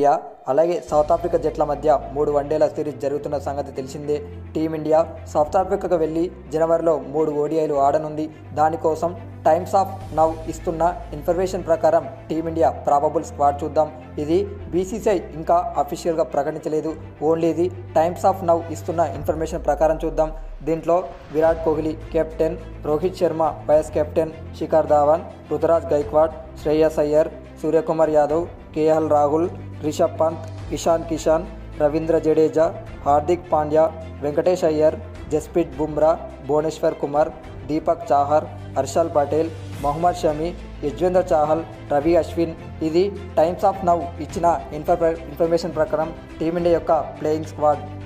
India అలాగే south Africa జట్ల మధ్య మూడు వన్డేల సిరీస్ జరుగుతున్న సంగతి తెలిసిందే టీమిండియా సౌత్ ఆఫ్రికాకు వెళ్ళి జనవరిలో మూడు ఓడిఐలు ఆడనుంది దానికోసం టైమ్స్ ఆఫ్ నవ్ ఇస్తున్న ఇన్ఫర్మేషన్ ప్రకారం టీమిండియా ప్రాబబుల్ స్క్వాడ్ చూద్దాం ఇది బీసీసీఐ ఇంకా అఫీషియల్గా ప్రకటించలేదు ఓన్లీ ఇది టైమ్స్ ఆఫ్ నవ్ ఇస్తున్న ఇన్ఫర్మేషన్ ప్రకారం చూద్దాం దీంట్లో Virat Kohli captain Rohit Sharma vice captain Shikhar Dhawan Ruturaj Gaikwad Shreyas Iyer Suryakumar Yadav KL Rahul Rishabh Pant Ishan Kishan Ravindra Jadeja Hardik Pandya Venkatesh Iyer Jasprit Bumrah Bhuvneshwar Kumar Deepak Chahar Harshal Patel Mohammed Shami Yuzvendra Chahal Ravi Ashwin ఇది టైమ్స్ ఆఫ్ నవ్ ఇచ్చిన ఇన్ఫర్మేషన్ ప్రకారం టీమిండియా యొక్క ప్లేయింగ్ స్క్వాడ్